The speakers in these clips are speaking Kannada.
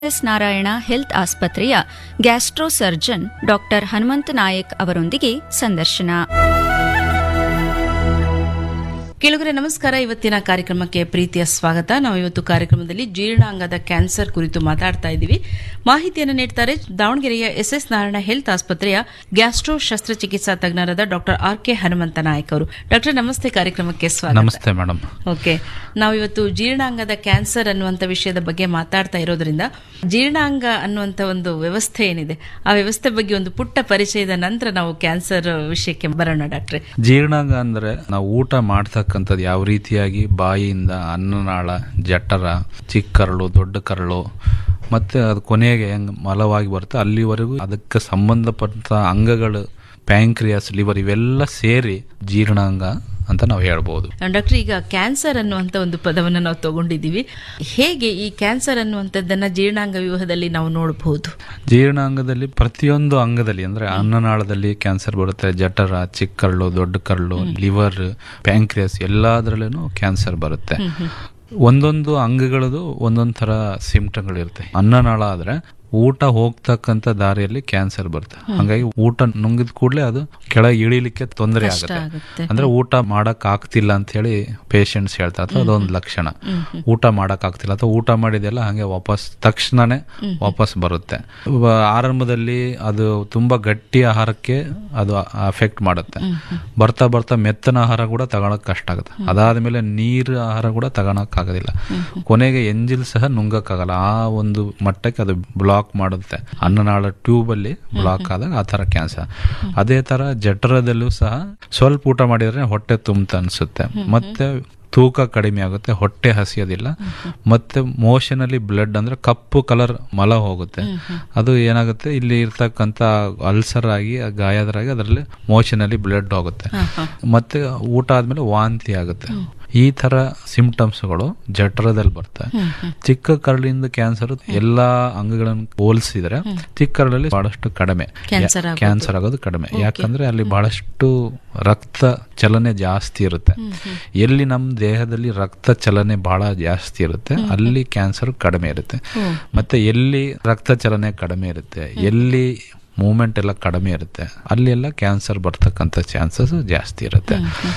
ಎಸ್ ನಾರಾಯಣ ಹೆಲ್ತ್ ಆಸ್ಪತ್ರೆಯ gastro surgeon doctor Hanumantha Nayak ಅವರೊಂದಿಗೆ ಸಂದರ್ಶನ ಕೆಲವರೆ ನಮಸ್ಕಾರ ಇವತ್ತಿನ ಕಾರ್ಯಕ್ರಮಕ್ಕೆ ಪ್ರೀತಿಯ ಸ್ವಾಗತ ನಾವು ಇವತ್ತು ಕಾರ್ಯಕ್ರಮದಲ್ಲಿ ಜೀರ್ಣಾಂಗದ ಕ್ಯಾನ್ಸರ್ ಕುರಿತು ಮಾತಾಡ್ತಾ ಇದ್ದೀವಿ ಮಾಹಿತಿಯನ್ನು ನೀಡ್ತಾರೆ ದಾವಣಗೆರೆಯ ಎಸ್ ಎಸ್ ನಾರಾಯಣ ಹೆಲ್ತ್ ಆಸ್ಪತ್ರೆಯ ಗ್ಯಾಸ್ಟ್ರೋ ಶಸ್ತ್ರಚಿಕಿತ್ಸಾ ತಜ್ಞರಾದ doctor R K Hanumantha Nayak ಅವರು ಡಾಕ್ಟರ್ ನಮಸ್ತೆ ಕಾರ್ಯಕ್ರಮಕ್ಕೆ ಸ್ವಾಗತ ನಮಸ್ತೆ ಮೇಡಮ್ ಓಕೆ ನಾವು ಇವತ್ತು ಜೀರ್ಣಾಂಗದ ಕ್ಯಾನ್ಸರ್ ಅನ್ನುವಂಥ ವಿಷಯದ ಬಗ್ಗೆ ಮಾತಾಡ್ತಾ ಇರೋದ್ರಿಂದ ಜೀರ್ಣಾಂಗ ಅನ್ನುವಂಥ ಒಂದು ವ್ಯವಸ್ಥೆ ಏನಿದೆ ಆ ವ್ಯವಸ್ಥೆ ಬಗ್ಗೆ ಒಂದು ಪುಟ್ಟ ಪರಿಚಯದ ನಂತರ ನಾವು ಕ್ಯಾನ್ಸರ್ ವಿಷಯಕ್ಕೆ ಬರೋಣ ಡಾಕ್ಟ್ರೆ ಜೀರ್ಣಾಂಗ ಅಂದ್ರೆ ನಾವು ಊಟ ಮಾಡ್ತಕ್ಕಂಥದ್ದು ಯಾವ ರೀತಿಯಾಗಿ ಬಾಯಿಯಿಂದ ಅನ್ನನಾಳ ಜಠರ ಚಿಕ್ಕ ಕರಳು ದೊಡ್ಡ ಕರಳು ಮತ್ತೆ ಅದು ಕೊನೆಗೆ ಹೆಂಗ್ ಮಲವಾಗಿ ಬರುತ್ತೆ ಅಲ್ಲಿವರೆಗೂ ಅದಕ್ಕೆ ಸಂಬಂಧಪಟ್ಟ ಅಂಗಗಳು ಪ್ಯಾಂಕ್ರಿಯಾಸ್ ಲಿವರ್ ಇವೆಲ್ಲ ಸೇರಿ ಜೀರ್ಣಾಂಗ ಅಂತ ನಾವು ಹೇಳ್ಬೋದು ಡಾಕ್ಟರ್ ಈಗ ಕ್ಯಾನ್ಸರ್ ಅನ್ನುವಂಥ ಒಂದು ಪದವನ್ನು ನಾವು ತಗೊಂಡಿದ್ದೀವಿ ಹೇಗೆ ಈ ಕ್ಯಾನ್ಸರ್ ಅನ್ನುವಂಥದ್ದನ್ನ ಜೀರ್ಣಾಂಗ ವ್ಯೂಹದಲ್ಲಿ ನಾವು ನೋಡಬಹುದು ಜೀರ್ಣಾಂಗದಲ್ಲಿ ಪ್ರತಿಯೊಂದು ಅಂಗದಲ್ಲಿ ಅಂದ್ರೆ ಅನ್ನನಾಳದಲ್ಲಿ ಕ್ಯಾನ್ಸರ್ ಬರುತ್ತೆ ಜಠರ ಚಿಕ್ಕ ಕರಳು ದೊಡ್ಡ ಕರಳು ಲಿವರ್ ಪ್ಯಾಂಕ್ರಿಯಸ್ ಎಲ್ಲದರಲ್ಲೂ ಕ್ಯಾನ್ಸರ್ ಬರುತ್ತೆ ಒಂದೊಂದು ಅಂಗಗಳದು ಒಂದೊಂದು ತರ ಸಿಂಪ್ಟಮ್ಗಳಿರುತ್ತೆ ಅನ್ನನಾಳ ಆದ್ರೆ ಊಟ ಹೋಗ್ತಕ್ಕಂಥ ದಾರಿಯಲ್ಲಿ ಕ್ಯಾನ್ಸರ್ ಬರುತ್ತೆ ಹಾಗಾಗಿ ಊಟ ನುಂಗಿದ ಕೂಡಲೇ ಅದು ಕೆಳಗೆ ಇಳಿಲಿಕ್ಕೆ ತೊಂದರೆ ಆಗುತ್ತೆ ಆಗುತ್ತೆ. ಅಂದ್ರೆ ಊಟ ಮಾಡಕ್ ಆಗ್ತಿಲ್ಲ ಅಂತ ಹೇಳಿ ಪೇಷಂಟ್ಸ್ ಹೇಳ್ತಾರೆ ಅಥವಾ ಅದೊಂದು ಲಕ್ಷಣ ಊಟ ಮಾಡಕ್ ಆಗ್ತಿಲ್ಲ ಅಥವಾ ಊಟ ಮಾಡಿದೆಲ್ಲ ಹಂಗೆ ವಾಪಸ್ ತಕ್ಷಣನೇ ವಾಪಸ್ ಬರುತ್ತೆ ವ- ಆರಂಭದಲ್ಲಿ ಅದು ತುಂಬಾ ಗಟ್ಟಿ ಆಹಾರಕ್ಕೆ ಅದು ಅಫೆಕ್ಟ್ ಮಾಡುತ್ತೆ ಬರ್ತಾ ಬರ್ತಾ ಮೆತ್ತನ ಆಹಾರ ಕೂಡ ತಗೊಳಕ್ ಕಷ್ಟ ಆಗುತ್ತೆ ಅದಾದ್ಮೇಲೆ ನೀರು ಆಹಾರ ಕೂಡ ತಗೊಳಕ್ ಆಗೋದಿಲ್ಲ ಕೊನೆಗೆ ಎಂಜಿಲ್ ಸಹ ನುಂಗಕ್ಕಾಗಲ್ಲ ಆ ಒಂದು ಮಟ್ಟಕ್ಕೆ ಅದು ಬ್ಲಾಕ್ ಮಾಡುತ್ತೆ ಅನ್ನನಾಳ ಟ್ಯೂಬ್ ಅಲ್ಲಿ ಬ್ಲಾಕ್ ಆದಾಗ ಆ ತರ ಕ್ಯಾನ್ಸರ್ ಅದೇ ತರ ಜಠರದಲ್ಲೂ ಸಹ ಸ್ವಲ್ಪ ಊಟ ಮಾಡಿದ್ರೆ ಹೊಟ್ಟೆ ತುಂಬ ಅನ್ಸುತ್ತೆ ಮತ್ತೆ ತೂಕ ಕಡಿಮೆ ಆಗುತ್ತೆ ಹೊಟ್ಟೆ ಹಸಿಯೋದಿಲ್ಲ ಮತ್ತೆ ಮೋಷನ್ ಅಲ್ಲಿ ಬ್ಲಡ್ ಅಂದ್ರೆ ಕಪ್ಪು ಕಲರ್ ಮಲ ಹೋಗುತ್ತೆ ಅದು ಏನಾಗುತ್ತೆ ಇಲ್ಲಿ ಇರ್ತಕ್ಕಂತ ಅಲ್ಸರ್ ಆಗಿ ಆ ಗಾಯದರಾಗಿ ಅದರಲ್ಲಿ ಮೋಷನ್ ಅಲ್ಲಿ ಬ್ಲಡ್ ಹೋಗುತ್ತೆ ಮತ್ತೆ ಊಟ ಆದ್ಮೇಲೆ ವಾಂತಿ ಆಗುತ್ತೆ ಈ ತರ ಸಿಂಪ್ಟಮ್ಸ್ಗಳು ಜಠರದಲ್ಲಿ ಬರ್ತವೆ ಚಿಕ್ಕ ಕರಳಿಂದ ಕ್ಯಾನ್ಸರ್ ಎಲ್ಲಾ ಅಂಗಗಳನ್ನು ಹೋಲಿಸಿದ್ರೆ ಚಿಕ್ಕ ಕರಳಲ್ಲಿ ಬಹಳಷ್ಟು ಕಡಿಮೆ ಕ್ಯಾನ್ಸರ್ ಆಗೋದು. ಕ್ಯಾನ್ಸರ್ ಆಗೋದು ಕಡಿಮೆ ಯಾಕಂದ್ರೆ ಅಲ್ಲಿ ಬಹಳಷ್ಟು ರಕ್ತ ಚಲನೆ ಜಾಸ್ತಿ ಇರುತ್ತೆ ಎಲ್ಲಿ ನಮ್ಮ ದೇಹದಲ್ಲಿ ರಕ್ತ ಚಲನೆ ಬಹಳ ಜಾಸ್ತಿ ಇರುತ್ತೆ ಅಲ್ಲಿ ಕ್ಯಾನ್ಸರ್ ಕಡಿಮೆ ಇರುತ್ತೆ ಮತ್ತೆ ಎಲ್ಲಿ ರಕ್ತ ಚಲನೆ ಕಡಿಮೆ ಇರುತ್ತೆ ಎಲ್ಲಿ ಮೂಮೆಂಟ್ ಎಲ್ಲ ಕಡಿಮೆ ಇರುತ್ತೆ ಅಲ್ಲಿ ಎಲ್ಲ ಕ್ಯಾನ್ಸರ್ ಬರ್ತಕ್ಕಂಥ ಚಾನ್ಸಸ್ ಜಾಸ್ತಿ ಇರುತ್ತೆ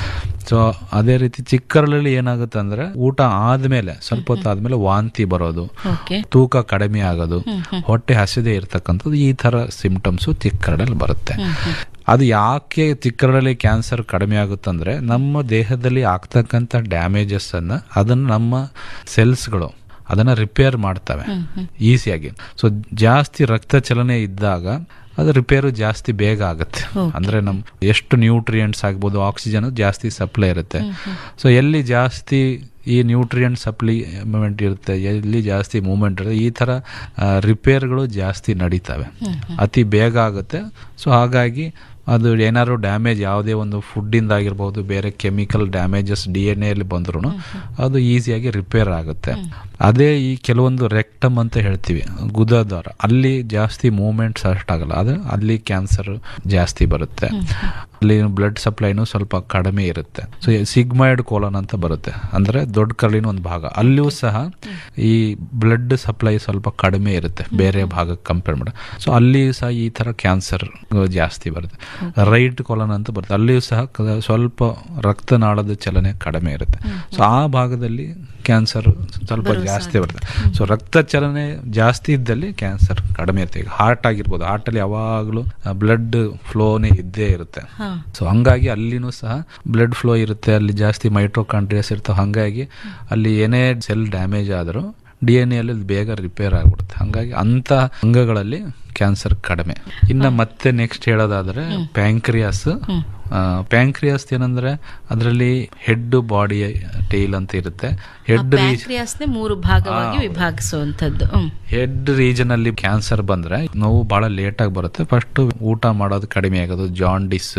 ಸೊ ಅದೇ ರೀತಿ ಚಿಕ್ಕರಳಲ್ಲಿ ಏನಾಗುತ್ತೆ ಅಂದ್ರೆ ಊಟ ಆದ್ಮೇಲೆ ಸ್ವಲ್ಪ ಹೊತ್ತು ಆದ್ಮೇಲೆ ವಾಂತಿ ಬರೋದು ಓಕೆ ತೂಕ ಕಡಿಮೆ ಆಗೋದು ಹೊಟ್ಟೆ ಹಸಿದೆ ಇರ್ತಕ್ಕಂಥದ್ದು ಈ ತರ ಸಿಂಪ್ಟಮ್ಸ್ ಚಿಕ್ಕರಡಲ್ಲಿ ಬರುತ್ತೆ ಅದು ಯಾಕೆ ಚಿಕ್ಕರಡಲ್ಲಿ ಕ್ಯಾನ್ಸರ್ ಕಡಿಮೆ ಆಗುತ್ತಂದ್ರೆ ನಮ್ಮ ದೇಹದಲ್ಲಿ ಆಗ್ತಕ್ಕಂಥ ಡ್ಯಾಮೇಜಸ್ ಅನ್ನ ಅದನ್ನ ನಮ್ಮ ಸೆಲ್ಸ್ಗಳು ಅದನ್ನ ರಿಪೇರ್ ಮಾಡ್ತವೆ ಈಸಿಯಾಗಿ ಸೊ ಜಾಸ್ತಿ ರಕ್ತ ಚಲನೆ ಇದ್ದಾಗ ಅದು ರಿಪೇರು ಜಾಸ್ತಿ ಬೇಗ ಆಗುತ್ತೆ ಅಂದ್ರೆ ನಮ್ ಎಷ್ಟು ನ್ಯೂಟ್ರಿಯೆಂಟ್ಸ್ ಆಗ್ಬೋದು ಆಕ್ಸಿಜನ್ ಜಾಸ್ತಿ ಸಪ್ಲೈ ಇರುತ್ತೆ ಸೊ ಎಲ್ಲಿ ಜಾಸ್ತಿ ಈ ನ್ಯೂಟ್ರಿಯೆಂಟ್ ಸಪ್ಲಿಮೆಂಟ್ ಇರುತ್ತೆ ಎಲ್ಲಿ ಜಾಸ್ತಿ ಮೂವ್ಮೆಂಟ್ ಇರುತ್ತೆ ಈ ತರ ರಿಪೇರ್ಗಳು ಜಾಸ್ತಿ ನಡೀತವೆ ಅತಿ ಬೇಗ ಆಗುತ್ತೆ ಸೊ ಹಾಗಾಗಿ ಅದು ಏನಾದ್ರು ಡ್ಯಾಮೇಜ್ ಯಾವುದೇ ಒಂದು ಫುಡ್ಡಿಂದ ಆಗಿರ್ಬೋದು ಬೇರೆ ಕೆಮಿಕಲ್ ಡ್ಯಾಮೇಜಸ್ ಡಿ ಎನ್ ಎಲ್ಲಿ ಬಂದ್ರು ಅದು ಈಸಿಯಾಗಿ ರಿಪೇರ್ ಆಗುತ್ತೆ ಅದೇ ಈ ಕೆಲವೊಂದು ರೆಕ್ಟಮ್ ಅಂತ ಹೇಳ್ತೀವಿ ಗುದದ್ವಾರ ಅಲ್ಲಿ ಜಾಸ್ತಿ ಮೂವ್ಮೆಂಟ್ಸ್ ಅಷ್ಟಾಗಲ್ಲ ಅದು ಅಲ್ಲಿ ಕ್ಯಾನ್ಸರ್ ಜಾಸ್ತಿ ಬರುತ್ತೆ ಅಲ್ಲಿ ಬ್ಲಡ್ ಸಪ್ಲೈನು ಸ್ವಲ್ಪ ಕಡಿಮೆ ಇರುತ್ತೆ ಸೊ ಸಿಗ್ಮಾಯ್ಡ್ ಕೋಲನ್ ಅಂತ ಬರುತ್ತೆ ಅಂದ್ರೆ ದೊಡ್ಡ ಕರಳಿನ ಒಂದು ಭಾಗ ಅಲ್ಲಿಯೂ ಸಹ ಈ ಬ್ಲಡ್ ಸಪ್ಲೈ ಸ್ವಲ್ಪ ಕಡಿಮೆ ಇರುತ್ತೆ ಬೇರೆ ಭಾಗಕ್ಕೆ ಕಂಪೇರ್ ಮಾಡಿ ಸೊ ಅಲ್ಲಿ ಸಹ ಈ ತರ ಕ್ಯಾನ್ಸರ್ ಜಾಸ್ತಿ ಬರುತ್ತೆ ರೈಟ್ ಕೊಲನ್ ಅಂತ ಬರುತ್ತೆ ಅಲ್ಲಿಯೂ ಸಹ ಕ- ಸ್ವಲ್ಪ ರಕ್ತನಾಳದ ಚಲನೆ ಕಡಿಮೆ ಇರುತ್ತೆ ಸೊ ಆ ಭಾಗದಲ್ಲಿ ಕ್ಯಾನ್ಸರ್ ಸ್ವಲ್ಪ ಜಾಸ್ತಿ ಬರುತ್ತೆ ಸೊ ರಕ್ತ ಚಲನೆ ಜಾಸ್ತಿ ಇದ್ದಲ್ಲಿ ಕ್ಯಾನ್ಸರ್ ಕಡಿಮೆ ಇರುತ್ತೆ ಈಗ ಹಾರ್ಟ್ ಆಗಿರ್ಬೋದು ಹಾರ್ಟ್ ಅಲ್ಲಿ ಯಾವಾಗಲೂ ಬ್ಲಡ್ ಫ್ಲೋನೇ ಇದ್ದೇ ಇರುತ್ತೆ ಸೊ ಹಂಗಾಗಿ ಅಲ್ಲಿನೂ ಸಹ ಬ್ಲಡ್ ಫ್ಲೋ ಇರುತ್ತೆ ಅಲ್ಲಿ ಜಾಸ್ತಿ ಮೈಟ್ರೋಕಾಂಟ್ರಿಯಸ್ ಇರ್ತವೆ ಹಂಗಾಗಿ ಅಲ್ಲಿ ಏನೇ ಸೆಲ್ ಡ್ಯಾಮೇಜ್ ಆದರೂ ಡಿ ಎನ್ ಎಲ್ಲಿ ಬೇಗ ರಿಪೇರ್ ಆಗ್ಬಿಡುತ್ತೆ ಹಂಗಾಗಿ ಅಂತ ಅಂಗಗಳಲ್ಲಿ ಕ್ಯಾನ್ಸರ್ ಕಡಿಮೆ ಇನ್ನ ಮತ್ತೆ ನೆಕ್ಸ್ಟ್ ಹೇಳೋದಾದ್ರೆ ಪ್ಯಾಂಕ್ರಿಯಾಸ್ ಪ್ಯಾಂಕ್ರಿಯಾಸ್ ಏನಂದ್ರೆ ಅದರಲ್ಲಿ ಹೆಡ್ ಬಾಡಿ ಟೈಲ್ ಅಂತ ಇರುತ್ತೆ ಹೆಡ್ ರೀಜ್ ಪ್ಯಾಂಕ್ರಿಯಾಸ್ನೇ ಮೂರು ಭಾಗವಾಗಿ ವಿಭಾಗಿಸುವಂತದ್ದು ಹ್ಮ್ ಹೆಡ್ ರೀಜನ್ ಅಲ್ಲಿ ಕ್ಯಾನ್ಸರ್ ಬಂದ್ರೆ ನೋವು ಬಹಳ ಲೇಟ್ ಆಗಿ ಬರುತ್ತೆ ಫಸ್ಟ್ ಊಟ ಮಾಡೋದು ಕಡಿಮೆ ಆಗೋದು ಜಾಂಡಿಸ್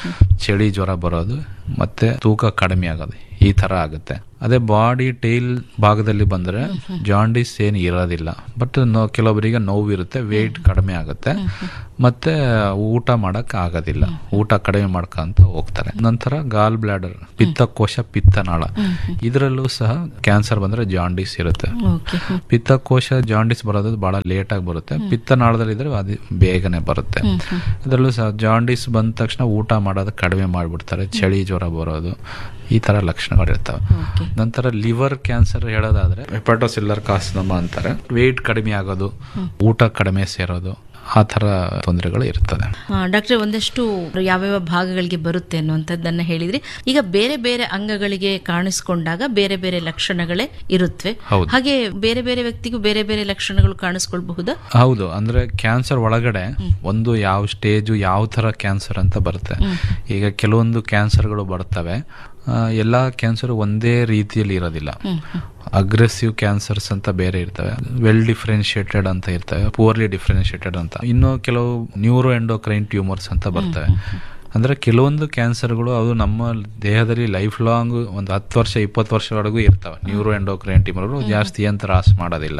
ಚಳಿ ಜ್ವರ ಬರೋದು ಮತ್ತೆ ತೂಕ ಕಡಿಮೆ ಆಗೋದು ಈ ತರ ಆಗುತ್ತೆ ಅದೇ ಬಾಡಿ ಟೈಲ್ ಭಾಗದಲ್ಲಿ ಬಂದ್ರೆ ಜಾಂಡಿಸ್ ಏನು ಇರೋದಿಲ್ಲ ಬಟ್ ಕೆಲವೊಬ್ಬರಿಗೆ ನೋವು ಇರುತ್ತೆ ವೇಟ್ ಕಡಿಮೆ ಆಗುತ್ತೆ ಮತ್ತೆ ಊಟ ಮಾಡಕ್ ಆಗೋದಿಲ್ಲ ಊಟ ಕಡಿಮೆ ಮಾಡ್ಕೊಂತ ಹೋಗ್ತಾರೆ ನಂತರ ಗಾಲ್ ಬ್ಲಾಡರ್ ಪಿತ್ತಕೋಶ ಪಿತ್ತನಾಳ ಇದರಲ್ಲೂ ಸಹ ಕ್ಯಾನ್ಸರ್ ಬಂದ್ರೆ ಜಾಂಡೀಸ್ ಇರುತ್ತೆ ಓಕೆ ಪಿತ್ತಕೋಶ ಜಾಂಡೀಸ್ ಬರೋದು ಬಹಳ ಲೇಟ್ ಆಗಿ ಬರುತ್ತೆ ಪಿತ್ತನಾಳದಲ್ಲಿ ಇದ್ರೆ ಅದು ಬೇಗನೆ ಬರುತ್ತೆ ಅದರಲ್ಲೂ ಸಹ ಜಾಂಡೀಸ್ ಬಂದ ತಕ್ಷಣ ಊಟ ಮಾಡೋದು ಕಡಿಮೆ ಮಾಡಿಬಿಡ್ತಾರೆ ಚಳಿ ಜ್ವರ ಬರೋದು ಈ ತರ ಲಕ್ಷಣಗಳಿರ್ತವೆ ಓಕೆ ನಂತರ ಲಿವರ್ ಕ್ಯಾನ್ಸರ್ ಹೇಳೋದಾದ್ರೆ ಹೆಪಾಟೋಸಿಲ್ಲರ್ ಕಾಸ್ನಮ ಅಂತಾರೆ ವೇಟ್ ಕಡಿಮೆ ಆಗೋದು ಊಟ ಕಡಿಮೆ ಸೇರೋದು ಆ ಥರ ತೊಂದರೆಗಳು ಇರ್ತದೆ ಡಾಕ್ಟರ್ ಒಂದಷ್ಟು ಯಾವ್ಯಾವ ಭಾಗಗಳಿಗೆ ಬರುತ್ತೆ ಅನ್ನುವಂಥದ್ದನ್ನ ಹೇಳಿದ್ರಿ ಈಗ ಬೇರೆ ಬೇರೆ ಅಂಗಗಳಿಗೆ ಕಾಣಿಸ್ಕೊಂಡಾಗ ಬೇರೆ ಬೇರೆ ಲಕ್ಷಣಗಳೇ ಇರುತ್ತವೆ ಹೌದು. ಹಾಗೆ ಬೇರೆ ಬೇರೆ ವ್ಯಕ್ತಿಗೂ ಬೇರೆ ಬೇರೆ ಲಕ್ಷಣಗಳು ಕಾಣಿಸ್ಕೊಳ್ಬಹುದಾ ಹೌದು ಅಂದ್ರೆ ಕ್ಯಾನ್ಸರ್ ಒಳಗಡೆ ಒಂದು ಯಾವ ಸ್ಟೇಜು ಯಾವ ಥರ ಕ್ಯಾನ್ಸರ್ ಅಂತ ಬರುತ್ತೆ ಈಗ ಕೆಲವೊಂದು ಕ್ಯಾನ್ಸರ್ಗಳು ಬರ್ತವೆ ಆ, ಎಲ್ಲಾ ಕ್ಯಾನ್ಸರ್ ಒಂದೇ ರೀತಿಯಲ್ಲಿ ಇರೋದಿಲ್ಲ ಅಗ್ರೆಸಿವ್ ಕ್ಯಾನ್ಸರ್ಸ್ ಅಂತ ಬೇರೆ ಇರ್ತವೆ ವೆಲ್ ಡಿಫ್ರೆನ್ಶಿಯೇಟೆಡ್ ಅಂತ ಇರ್ತವೆ ಪೂರ್ಲಿ ಡಿಫ್ರೆನ್ಶಿಯೇಟೆಡ್ ಅಂತ ಇನ್ನು ಕೆಲವು ನ್ಯೂರೋ ಎಂಡೋಕ್ರೈನ್ ಟ್ಯೂಮರ್ಸ್ ಅಂತ ಬರ್ತವೆ ಅಂದ್ರೆ ಕೆಲವೊಂದು ಕ್ಯಾನ್ಸರ್ಗಳು ಅದು ನಮ್ಮ ದೇಹದಲ್ಲಿ ಲೈಫ್ ಲಾಂಗ್ ಒಂದು ಹತ್ತು ವರ್ಷ ಇಪ್ಪತ್ತು ವರ್ಷವರೆಗೂ ಇರ್ತವೆ ನ್ಯೂರೋ ಎಂಡೋಕ್ರೈನ್ ಟ್ಯೂಮರ್ಗಳು ಜಾಸ್ತಿ ಏನು ತ್ರಾಸ ಮಾಡೋದಿಲ್ಲ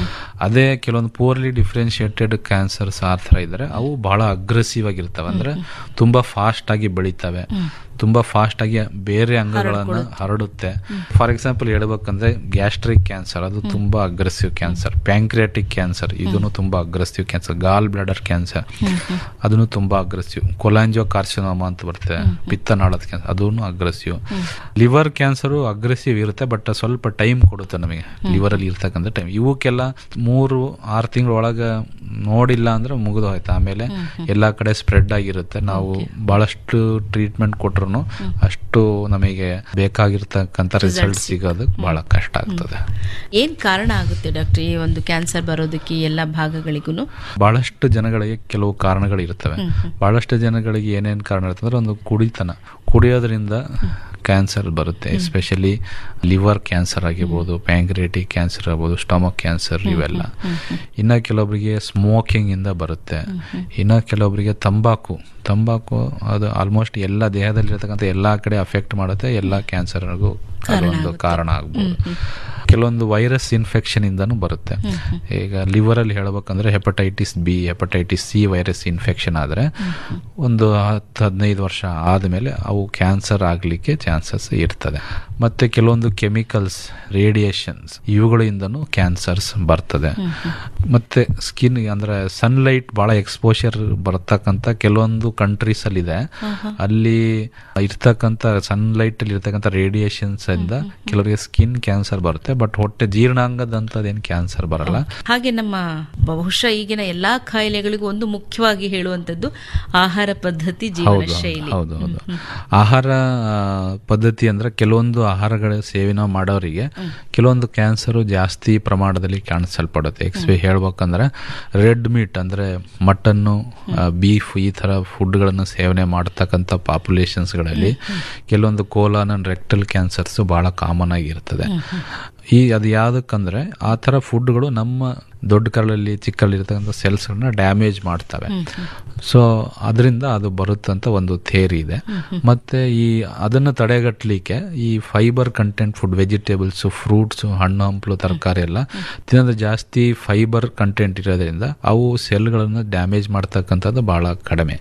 ಅದೇ ಕೆಲವೊಂದು ಪೂರ್ಲಿ ಡಿಫ್ರೆನ್ಶಿಯೇಟೆಡ್ ಕ್ಯಾನ್ಸರ್ಸ್ ಆ ಥರ ಇದ್ರೆ ಅವು ಬಹಳ ಅಗ್ರೆಸಿವ್ ಆಗಿರ್ತವೆ ಅಂದ್ರೆ ತುಂಬಾ ಫಾಸ್ಟ್ ಆಗಿ ಬೆಳೀತವೆ ತುಂಬಾ ಫಾಸ್ಟ್ ಆಗಿ ಬೇರೆ ಅಂಗಗಳನ್ನು ಹರಡುತ್ತೆ ಫಾರ್ ಎಕ್ಸಾಂಪಲ್ ಹೇಳ್ಬೇಕಂದ್ರೆ ಗ್ಯಾಸ್ಟ್ರಿಕ್ ಕ್ಯಾನ್ಸರ್ ಅದು ತುಂಬಾ ಅಗ್ರೆಸಿವ್ ಕ್ಯಾನ್ಸರ್ ಪ್ಯಾಂಕ್ರಿಯಾಟಿಕ್ ಕ್ಯಾನ್ಸರ್ ಇದನ್ನು ತುಂಬಾ aggressive cancer gall bladder cancer ಅದನ್ನು ತುಂಬಾ ಅಗ್ರೆಸಿವ್ ಕೊಲಾಂಜೋ ಕಾರ್ಸಿನೋಮ ಅಂತ ಬರುತ್ತೆ ಪಿತ್ತನಾಳದ ಕ್ಯಾನ್ಸರ್ ಅದನ್ನು ಅಗ್ರೆಸಿವ್ ಲಿವರ್ ಕ್ಯಾನ್ಸರ್ ಅಗ್ರೆಸಿವ್ ಇರುತ್ತೆ ಬಟ್ ಸ್ವಲ್ಪ ಟೈಮ್ ಕೊಡುತ್ತೆ ನಮಗೆ ಲಿವರ್ ಅಲ್ಲಿ ಇರ್ತಕ್ಕಂಥ ಟೈಮ್ ಇವಕ್ಕೆಲ್ಲ ಮೂರು ಆರು ತಿಂಗಳ ಒಳಗೆ ನೋಡಿಲ್ಲ ಅಂದ್ರೆ ಮುಗಿದು ಹೋಯ್ತು ಆಮೇಲೆ ಎಲ್ಲಾ ಕಡೆ ಸ್ಪ್ರೆಡ್ ಆಗಿರುತ್ತೆ ನಾವು ಬಹಳಷ್ಟು ಟ್ರೀಟ್ಮೆಂಟ್ ಕೊಟ್ರು ಅಷ್ಟು ನಮಗೆ ಬೇಕಾಗಿರ್ತಕ್ಕಂಥ ರಿಸಲ್ಟ್ ಸಿಗೋದು ಬಹಳ ಕಷ್ಟ ಆಗ್ತದೆ ಏನ್ ಕಾರಣ ಆಗುತ್ತೆ ಡಾಕ್ಟರ್ ಈ ಒಂದು ಕ್ಯಾನ್ಸರ್ ಬರೋದಕ್ಕೆ ಎಲ್ಲ ಭಾಗಗಳಿಗೂ ಬಹಳಷ್ಟು ಜನಗಳಿಗೆ ಕೆಲವು ಕಾರಣಗಳು ಇರ್ತವೆ ಬಹಳಷ್ಟು ಜನಗಳಿಗೆ ಏನೇನ್ ಕಾರಣ ಇರ್ತದೆ ಅಂದ್ರೆ ಒಂದು ಕುಡಿತನ ಕುಡಿಯೋದ್ರಿಂದ ಕ್ಯಾನ್ಸರ್ ಬರುತ್ತೆ ಎಸ್ಪೆಷಲಿ ಲಿವರ್ ಕ್ಯಾನ್ಸರ್ ಆಗಿರ್ಬೋದು ಪ್ಯಾಂಕ್ರಿಯಾಟಿಕ್ ಕ್ಯಾನ್ಸರ್ ಆಗ್ಬೋದು ಸ್ಟಮಕ್ ಕ್ಯಾನ್ಸರ್ ಇವೆಲ್ಲ ಇನ್ನ ಕೆಲವೊಬ್ಬರಿಗೆ ಸ್ಮೋಕಿಂಗ್ ಇಂದ ಬರುತ್ತೆ ಇನ್ನ ಕೆಲವೊಬ್ಬರಿಗೆ ತಂಬಾಕು ತಂಬಾಕು ಅದು ಆಲ್ಮೋಸ್ಟ್ ಎಲ್ಲ ದೇಹದಲ್ಲಿರ್ತಕ್ಕಂಥ ಎಲ್ಲಾ ಕಡೆ ಅಫೆಕ್ಟ್ ಮಾಡುತ್ತೆ ಎಲ್ಲಾ ಕ್ಯಾನ್ಸರ್ಗೂ ಅದೊಂದು ಕಾರಣ ಆಗ್ಬೋದು ಕೆಲವೊಂದು ವೈರಸ್ ಇನ್ಫೆಕ್ಷನ್ ಇಂದನೂ ಬರುತ್ತೆ ಈಗ ಲಿವರ್ ಅಲ್ಲಿ ಹೇಳ್ಬೇಕಂದ್ರೆ hepatitis B hepatitis C virus infection ಆದ್ರೆ ಒಂದು ಹತ್ತು ಹದಿನೈದು ವರ್ಷ ಆದಮೇಲೆ ಅವು ಕ್ಯಾನ್ಸರ್ ಆಗ್ಲಿಕ್ಕೆ ಚಾನ್ಸಸ್ ಇರ್ತದೆ ಮತ್ತೆ ಕೆಲವೊಂದು ಕೆಮಿಕಲ್ಸ್ ರೇಡಿಯೇಷನ್ಸ್ ಇವುಗಳಿಂದನೂ ಕ್ಯಾನ್ಸರ್ಸ್ ಬರ್ತದೆ ಮತ್ತೆ ಸ್ಕಿನ್ ಅಂದ್ರೆ ಸನ್ಲೈಟ್ ಬಹಳ ಎಕ್ಸ್ಪೋಷರ್ ಬರ್ತಕ್ಕಂಥ ಕೆಲವೊಂದು ಕಂಟ್ರೀಸ್ ಅಲ್ಲಿ ಇದೆ ಅಲ್ಲಿ ಇರ್ತಕ್ಕಂಥ ಸನ್ಲೈಟ್ ಅಲ್ಲಿ ಇರ್ತಕ್ಕಂಥ ರೇಡಿಯೇಷನ್ಸ್ ಇಂದ ಕೆಲವರಿಗೆ ಸ್ಕಿನ್ ಕ್ಯಾನ್ಸರ್ ಬರುತ್ತೆ ಬಟ್ ಹೊಟ್ಟೆ ಜೀರ್ಣಾಂಗದಂತದೇನು ಕ್ಯಾನ್ಸರ್ ಬರಲ್ಲ ಹಾಗೆ ನಮ್ಮ ಬಹುಶಃ ಈಗಿನ ಎಲ್ಲಾ ಕಾಯಿಲೆಗಳಿಗೂ ಒಂದು ಮುಖ್ಯವಾಗಿ ಹೇಳುವಂತದ್ದು ಆಹಾರ ಪದ್ಧತಿ ಜೀವನ ಹೌದು ಶೈಲಿ ಹೌದು ಹೌದು ಆಹಾರ ಆ, ಪದ್ಧತಿ ಅಂದ್ರೆ ಕೆಲವೊಂದು ಆಹಾರಗಳ ಸೇವನೆ ಮಾಡೋರಿಗೆ ಕೆಲವೊಂದು ಕ್ಯಾನ್ಸರ್ ಜಾಸ್ತಿ ಪ್ರಮಾಣದಲ್ಲಿ ಕಾಣಿಸಲ್ಪಡುತ್ತೆ ಎಕ್ಸ್ಪೆ ಹೇಳ್ಬೇಕಂದ್ರೆ ರೆಡ್ ಮೀಟ್ ಅಂದ್ರೆ ಮಟನ್ನು ಬೀಫ್ ಈ ತರ ಫುಡ್ಗಳನ್ನು ಸೇವನೆ ಮಾಡತಕ್ಕಂಥ ಪಾಪ್ಯುಲೇಷನ್ಸ್ಗಳಲ್ಲಿ ಕೆಲವೊಂದು ಕೋಲಾನ್ ಅಂಡ್ ರೆಕ್ಟಲ್ ಕ್ಯಾನ್ಸರ್ಸ್ ಬಹಳ ಕಾಮನ್ ಆಗಿರ್ತದೆ ಈ ಅದು ಯಾವ್ದಕ್ಕಂದ್ರೆ ಆ ಥರ ಫುಡ್ಗಳು ನಮ್ಮ ದೊಡ್ಡ ಕರಳಲ್ಲಿ ಚಿಕ್ಕ ಕರಳಲ್ಲಿ ಇರ್ತಕ್ಕಂಥ ಸೆಲ್ಸ್ಗಳನ್ನ ಡ್ಯಾಮೇಜ್ ಮಾಡ್ತವೆ ಸೊ ಅದರಿಂದ ಅದು ಬರುತ್ತಂತ ಒಂದು ಥೇರಿ ಇದೆ ಮತ್ತೆ ಈ ಅದನ್ನು ತಡೆಗಟ್ಟಲಿಕ್ಕೆ ಈ fibre content food vegetables fruits ಹಣ್ಣು ಹಂಪಲು ತರಕಾರಿ ಎಲ್ಲ ತಿನ್ನೋದು ಜಾಸ್ತಿ ಫೈಬರ್ ಕಂಟೆಂಟ್ ಇರೋದ್ರಿಂದ ಅವು ಸೆಲ್ಗಳನ್ನು ಡ್ಯಾಮೇಜ್ ಮಾಡ್ತಕ್ಕಂಥದ್ದು ಬಹಳ ಕಡಿಮೆ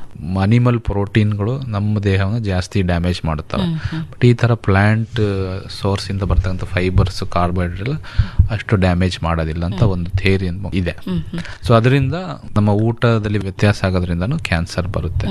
ಅನಿಮಲ್ ಪ್ರೋಟೀನ್ಗಳು ನಮ್ಮ ದೇಹವನ್ನು ಜಾಸ್ತಿ ಡ್ಯಾಮೇಜ್ ಮಾಡುತ್ತವೆ ಬಟ್ ಈ ತರ ಪ್ಲಾಂಟ್ ಸೋರ್ಸ್ ಇಂದ ಬರ್ತಕ್ಕಂಥ ಫೈಬರ್ಸ್ ಕಾರ್ಬೋಹೈಡ್ರೇಟ್ ಅಷ್ಟು ಡ್ಯಾಮೇಜ್ ಮಾಡೋದಿಲ್ಲ ಅಂತ ಒಂದು ಥೇರಿ ಇದೆ ಸೊ ಅದರಿಂದ ನಮ್ಮ ಊಟದಲ್ಲಿ ವ್ಯತ್ಯಾಸ ಆಗೋದ್ರಿಂದನೂ ಕ್ಯಾನ್ಸರ್ ಬರುತ್ತೆ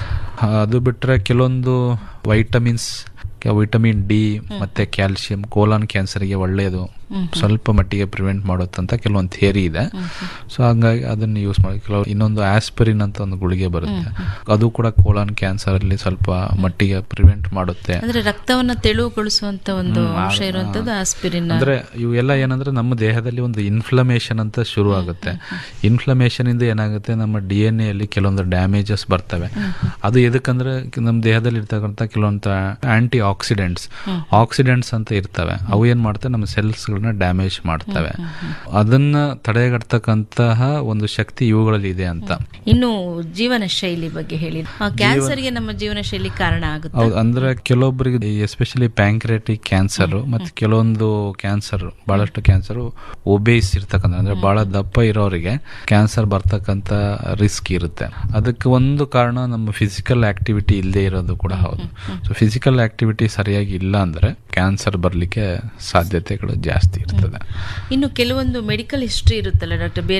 ಅದು ಬಿಟ್ರೆ ಕೆಲವೊಂದು ವೈಟಮಿನ್ಸ್ ವಿಟಮಿನ್ ಡಿ ಮತ್ತೆ ಕ್ಯಾಲ್ಸಿಯಂ ಕೋಲಾನ್ ಕ್ಯಾನ್ಸರ್ಗೆ ಒಳ್ಳೆಯದು ಸ್ವಲ್ಪ ಮಟ್ಟಿಗೆ ಪ್ರಿವೆಂಟ್ ಮಾಡುತ್ತಂತ ಕೆಲವೊಂದು ಥಿಯರಿ ಇದೆ ಸೊ ಹಂಗಾಗಿ ಅದನ್ನ ಯೂಸ್ ಮಾಡಿ ಕೆಲವು ಇನ್ನೊಂದು ಆಸ್ಪಿರಿನ್ ಅಂತ ಒಂದು ಗುಳಿಗೆ ಬರುತ್ತೆ ಅದು ಕೂಡ ಕೋಲಾನ್ ಕ್ಯಾನ್ಸರ್ ಅಲ್ಲಿ ಸ್ವಲ್ಪ ಮಟ್ಟಿಗೆ ಪ್ರಿವೆಂಟ್ ಮಾಡುತ್ತೆ ಅಂದ್ರೆ ರಕ್ತವನ್ನ ತೆಳುವುಗೊಳಿಸುವಂತ ಒಂದು ಅಂಶ ಇರುವಂತದ್ದು ಆಸ್ಪಿರಿನ್ ಅಂದ್ರೆ ಇವೆಲ್ಲ ಏನಂದ್ರೆ ನಮ್ಮ ದೇಹದಲ್ಲಿ ಒಂದು ಇನ್ಫ್ಲಮೇಷನ್ ಅಂತ ಶುರು ಆಗುತ್ತೆ ಇನ್ಫ್ಲಮೇಷನ್ ಇಂದ ಏನಾಗುತ್ತೆ ನಮ್ಮ ಡಿ ಎನ್ ಎಲ್ಲಿ ಕೆಲವೊಂದು ಡ್ಯಾಮೇಜಸ್ ಬರ್ತವೆ ಅದು ಎದಕ್ಕಂದ್ರೆ ನಮ್ಮ ದೇಹದಲ್ಲಿ ಇರ್ತಕ್ಕಂಥ ಕೆಲವೊಂದು ಆಂಟಿ ಆಕ್ಸಿಡೆಂಟ್ಸ್ ಆಕ್ಸಿಡೆಂಟ್ಸ್ ಅಂತ ಇರ್ತವೆ ಅವು ಏನ್ ಮಾಡ್ತವೆ ನಮ್ಮ ಸೆಲ್ಸ್ಗಳನ್ನ ಕ್ಯಾನ್ಸರ್ನ ಡ್ಯಾಮೇಜ್ ಮಾಡ್ತವೆ ಅದನ್ನ ತಡೆಗಟ್ಟತಕ್ಕಂತಹ ಒಂದು ಶಕ್ತಿ ಇವುಗಳಲ್ಲಿ ಇದೆ ಅಂತ ಇನ್ನು ಜೀವನ ಶೈಲಿ ಬಗ್ಗೆ ಹೇಳಿ ಆ, ಕ್ಯಾನ್ಸರ್ಗೆ ನಮ್ಮ ಜೀವನ ಶೈಲಿ ಕಾರಣ ಆಗುತ್ತೆ ಹೌದು ಅಂದ್ರೆ ಕೆಲವೊಬ್ಬರಿಗೆ ಎಸ್ಪೆಷಲಿ ಪ್ಯಾಂಕ್ರೆಟಿಕ್ ಕ್ಯಾನ್ಸರ್ ಮತ್ತೆ ಕೆಲವೊಂದು ಕ್ಯಾನ್ಸರ್ ಬಹಳಷ್ಟು ಕ್ಯಾನ್ಸರ್ ಒಬೇಸ್ ಇರ್ತಕ್ಕಂಥ ಅಂದ್ರೆ ಬಹಳ ದಪ್ಪ ಇರೋರಿಗೆ ಕ್ಯಾನ್ಸರ್ ಬರ್ತಕ್ಕಂಥ ರಿಸ್ಕ್ ಇರುತ್ತೆ ಅದಕ್ಕೆ ಒಂದು ಕಾರಣ ನಮ್ಮ ಫಿಸಿಕಲ್ ಆಕ್ಟಿವಿಟಿ ಇಲ್ಲದೆ ಇರೋದು ಕೂಡ ಹೌದು ಸೊ ಫಿಸಿಕಲ್ ಆಕ್ಟಿವಿಟಿ ಸರಿಯಾಗಿ ಇಲ್ಲ ಅಂದ್ರೆ ಕ್ಯಾನ್ಸರ್ ಬರ್ಲಿಕ್ಕೆ ಸಾಧ್ಯತೆಗಳು ಜಾಸ್ತಿ ಇರ್ತದೆ ಇನ್ನು ಕೆಲವೊಂದು ಮೆಡಿಕಲ್ ಹಿಸ್ಟ್ರಿ ಇರುತ್ತಲ್ಲ ಡಾಕ್ಟರ್ ಬೇರೆ